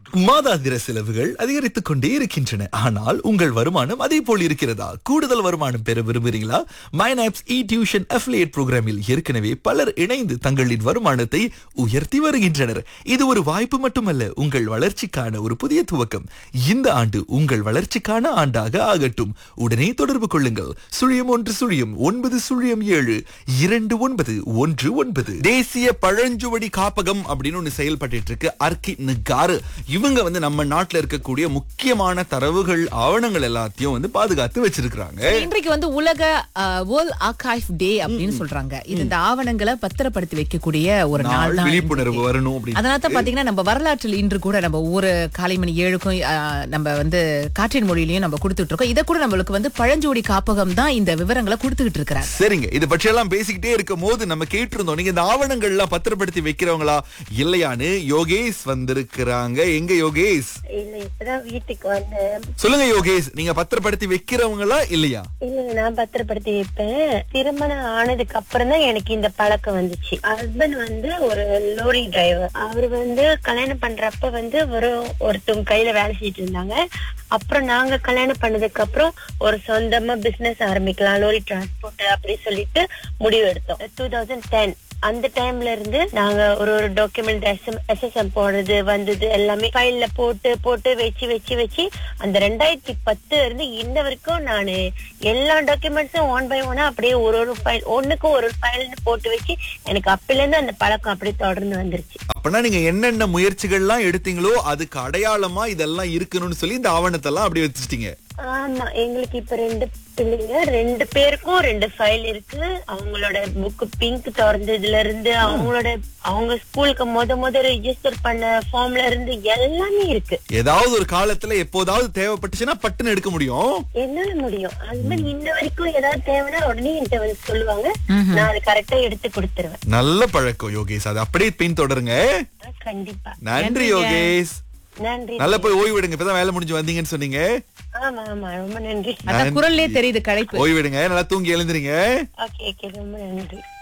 மாதாந்திர செலவுகள் அதிகரித்துக் கொண்டே இருக்கின்றன ஆனால் உங்கள் வருமானம் அதே போல் இருக்கிறதா கூடுதல் வருமானம் பெற விரும்புகிறீங்களா மைனாப்ஸ் இ டியூஷன் அஃபிலியேட் புரோகிராமில் ஏற்கனவே பலர் இணைந்து தங்களின் வருமானத்தை உயர்த்தி வருகின்றனர் இது ஒரு வாய்ப்பு மட்டுமல்ல உங்கள் வளர்ச்சிக்கான ஒரு புதிய துவக்கம் இந்த ஆண்டு உங்கள் வளர்ச்சிக்கான ஆண்டாக ஆகட்டும் உடனே தொடர்பு கொள்ளுங்கள் சுழியம் ஒன்று சுழியம் ஒன்பது சுழியம் ஏழு இரண்டு ஒன்பது ஒன்று ஒன்பது தேசிய பழஞ்சுவடி காப்பகம் அப்படின்னு ஒண்ணு செயல்பட்டு இருக்கு அர்க்கி நிகாரு இவங்க வந்து நம்ம நாட்டுல இருக்கக்கூடிய முக்கியமான தரவுகள் ஆவணங்கள் எல்லாத்தையும் வந்து பாதுகாத்து வச்சிருக்காங்க இன்றைக்கு வந்து உலக வேர்ல்ட் ஆர்கைவ் டே அப்படின்னு சொல்றாங்க இது இந்த ஆவணங்களை பத்திரப்படுத்தி வைக்கக்கூடிய ஒரு நாள் நாள் தான் விழிப்புணர்வு வரணும் அப்படின்னு அதனால தான் பாத்தீங்கன்னா நம்ம வரலாற்றில் இன்று கூட நம்ம ஒவ்வொரு காலை மணி ஏழுக்கும் ஆ, நம்ம வந்து காற்றின் மொழியிலையும் நம்ம கொடுத்துட்டு இருக்கோம் இதை கூட நம்மளுக்கு வந்து பழஞ்சோடி காப்பகம் தான் இந்த விவரங்களை கொடுத்துக்கிட்டு இருக்கிறாங்க சரிங்க இது பற்றி எல்லாம் பேசிக்கிட்டே இருக்கும் போது நம்ம கேட்டிருந்தோம் நீங்க இந்த ஆவணங்கள்லாம் பத்திரப்படுத்தி வைக்கிறவங்களா இல்லையான்னு யோகேஷ் வந்திருக்கிறாங்க எங்க யோகேஷ் இல்ல இப்பதான் வீட்டுக்கு வந்தேன் சொல்லுங்க யோகேஷ் நீங்க பத்திரப்படுத்தி வைக்கிறவங்களா இல்லையா இல்ல நான் பத்திரப்படுத்தி வைப்பேன் திருமணம் ஆனதுக்கு அப்புறம் தான் எனக்கு இந்த பழக்கம் வந்துச்சு ஹஸ்பண்ட் வந்து ஒரு லோரி டிரைவர் அவர் வந்து கல்யாணம் பண்றப்ப வந்து ஒரு ஒருத்தவங்க கையில வேலை செஞ்சுட்டு இருந்தாங்க அப்புறம் நாங்க கல்யாணம் பண்ணதுக்கு அப்புறம் ஒரு சொந்தமா பிசினஸ் ஆரம்பிக்கலாம் லோரி டிரான்ஸ்போர்ட் அப்படி சொல்லிட்டு முடிவு எடுத்தோம் டூ தௌசண்ட் டென் அந்த டைம்ல இருந்து நாங்க ஒரு ஒரு டாக்குமெண்ட் எஸ்எஸ்எம் போடுறது வந்தது எல்லாமே ஃபைல்ல போட்டு போட்டு வச்சு வச்சு வச்சு அந்த ரெண்டாயிரத்தி பத்து இருந்து இன்ன வரைக்கும் நானு எல்லா டாக்குமெண்ட்ஸும் ஒன் பை ஒன்னா அப்படியே ஒரு ஒரு ஃபைல் ஒண்ணுக்கும் ஒரு ஒரு ஃபைல்னு போட்டு வச்சு எனக்கு அப்பல இருந்து அந்த பழக்கம் அப்படியே தொடர்ந்து வந்துருச்சு அப்பனா நீங்க என்னென்ன முயற்சிகள்லாம் எடுத்தீங்களோ அதுக்கு அடையாளமா இதெல்லாம் இருக்கணும்னு சொல்லி இந்த ஆவணத்தை எல்லாம் அப்படி வச்சுட்டீங்க ஆமா எங்களுக்கு இப்ப ரெண்டு பிள்ளைங்க ரெண்டு பேருக்கும் ரெண்டு ஃபைல் இருக்கு அவங்களோட புக் பிங்க் திறந்ததுல இருந்து அவங்களோட அவங்க ஸ்கூலுக்கு முத முத ரெஜிஸ்டர் பண்ண ஃபார்ம்ல இருந்து எல்லாமே இருக்கு ஏதாவது ஒரு காலத்துல எப்போதாவது தேவைப்பட்டுச்சுன்னா பட்டுன்னு எடுக்க முடியும் என்னால முடியும் ஹஸ்பண்ட் இன்ன வரைக்கும் ஏதாவது தேவைன்னா உடனே என்கிட்ட வந்து சொல்லுவாங்க நான் அதை கரெக்டா எடுத்து கொடுத்துருவேன் நல்ல பழக்கம் யோகேஷ் அது அப்படியே பின் தொடருங்க கண்டிப்பா நன்றி யோகேஷ் நன்றி நல்லா போய் ஓய்வு விடுங்க இப்பதான் வேலை முடிஞ்சு வந்தீங்கன்னு சொன்னீங்க ஆமா ஆமா ரொம்ப நன்றி அதான் குரல்லே தெரியுது களைப்பு ஓய்வு விடுங்க நல்லா தூங்கி எழுந்துறீங்க ஓகே ஓகே ரொம்ப நன்றி